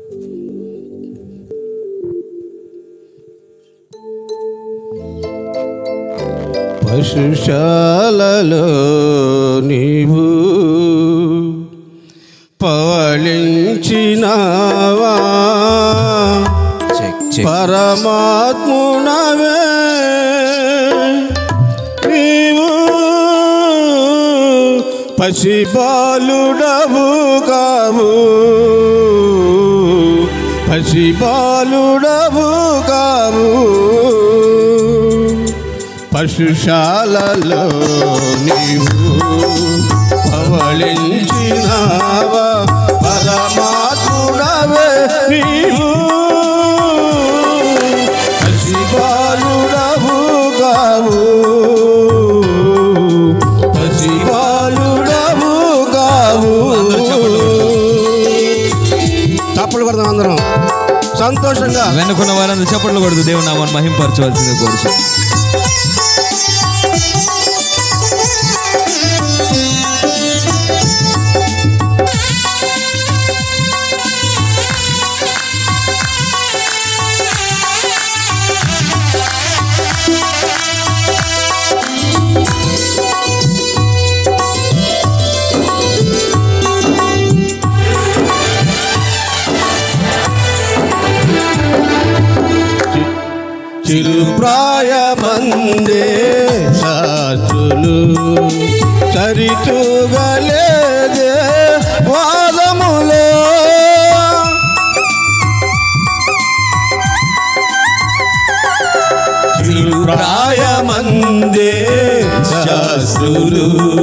పశుశాలలో నీవు పవళించినావా check check పరమాత్మునవే నీవు పసిబాలుడవు కావు పసిబాలుడవు కావు పశుశాలలో నీవు పవళించినావా పరమాత్ముడవే నీవు పసిబాలుడవు కావు పసిబాలుడవు కావు చప్పలు కొడదాం అందరం సంతోషంగా వెనుకున్న వాళ్ళందరూ చప్పట్లు కొడుతూ దేవుని నామాన్ని మహింపరచవలసింది కోరుచు చిరుప్రాయమందే శాస్త్రులు సరితూగలేదే వాదములో చిరుప్రాయమందే శాస్త్రులు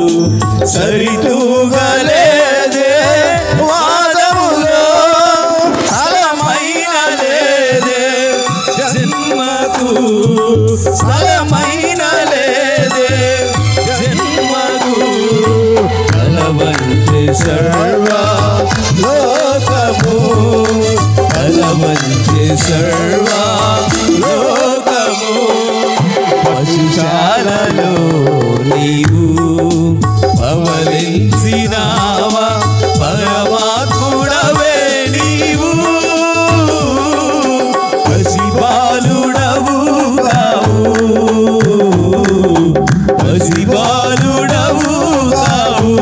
సరితూగలేదే వాదములో ఫలమైన లేదే జన్మకు ఫలమైన లేదే జన్మకు కలవంచే సర్వ లోకము కలవంచే సర్వ లోకము పశుశాలలో నీవు పవలించినావా పరమాత్ముడవే నీవు పసిబాలుడవు కావు పసిబాలుడవు కావు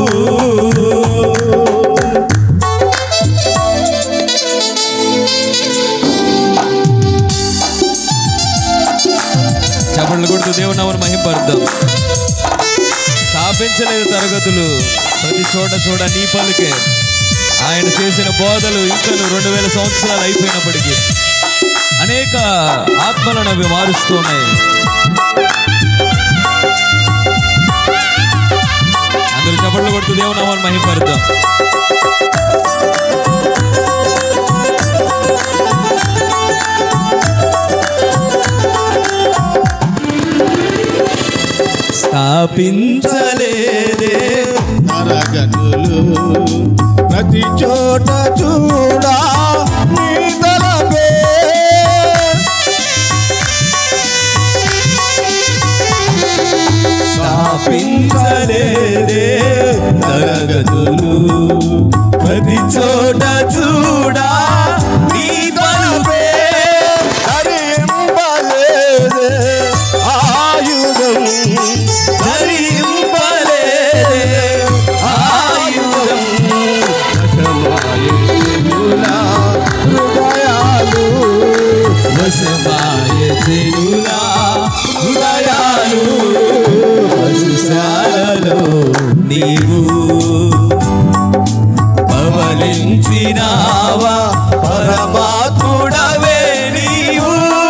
చప్పట్లు కొడుతూ దేవుని నామాన్ని మహింపరుద్దాం స్థాపించలేదు తరగతులు ప్రతి చోట చూడ నీ పలుకే ఆయన చేసిన బోధలు ఇంకను రెండు వేల సంవత్సరాలు అయిపోయినప్పటికీ అనేక ఆత్మలను అవి మారుస్తూ ఉన్నాయి అందరూ చప్పట్లు కొడుతూ దేవుని నామాన్ని మహింపరుద్దాం స్థాపించలేదే తరగతులు ప్రతి చోట చూడా నీ తలపే స్థాపించలేదే తరగతులు ప్రతి చోట చూడా నీ తలపే ధరింపలేదే ఆయుధం ధరింపలేదే ఆయుధం వశమాయ జనులా హృదయాలు వశమాయ జనులా హృదయాలు పశుశాలలో నీవు పవలించినావా పరమాత్ముడవే నీవు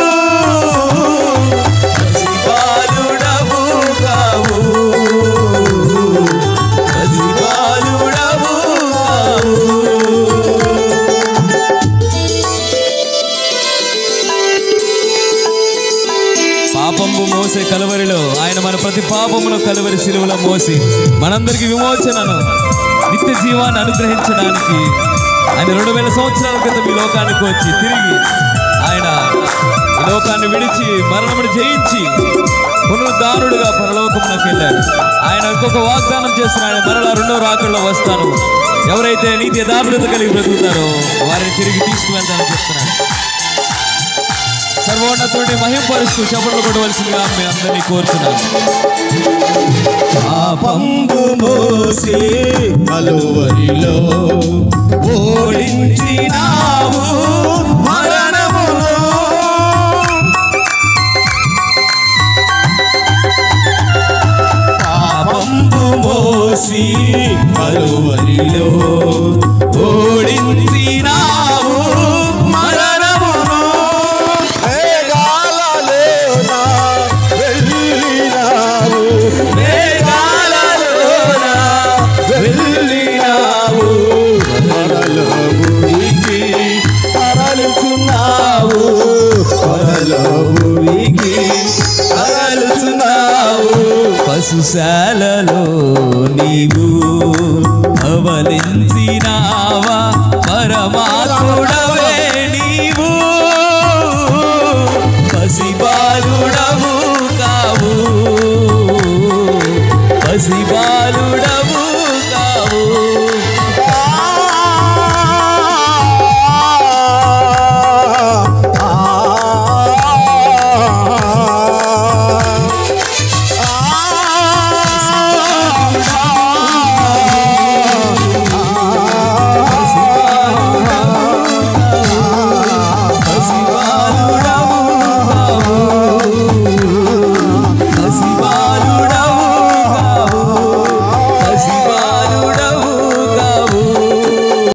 పసిబాలుడవు కావు పసిబాలుడవు కావు పాపము మోసే కలవరిలో ఆయన మన ప్రతి పాపమును కలవరి శిలువలో మోసి మనందరికి విమోచనను నిత్య జీవాన్ని అనుగ్రహించడానికి ఆయన రెండు వేల సంవత్సరాల క్రితం ఈ లోకానికి వచ్చి తిరిగి ఆయన ఈ లోకాన్ని విడిచి మరణమును జయించి పునరుద్ధారుడుగా పరలోకమునకు వెళ్ళాడు ఆయన ఇంకొక వాగ్దానం చేసిన ఆయన మరలా రెండో రాకల్లో వస్తాను ఎవరైతే నీతి యథార్థత కలిగి బ్రతుకుతారో వారిని తిరిగి తీసుకువెళ్తానని చెప్తున్నాను సర్వోన్నతుడిని మహింపరుస్తూ చప్పట్లు కొట్టవలసిందిగా మీ అందరినీ కోరుతున్నాను పాపంబు మోసి కలువరిలో ఓడించిన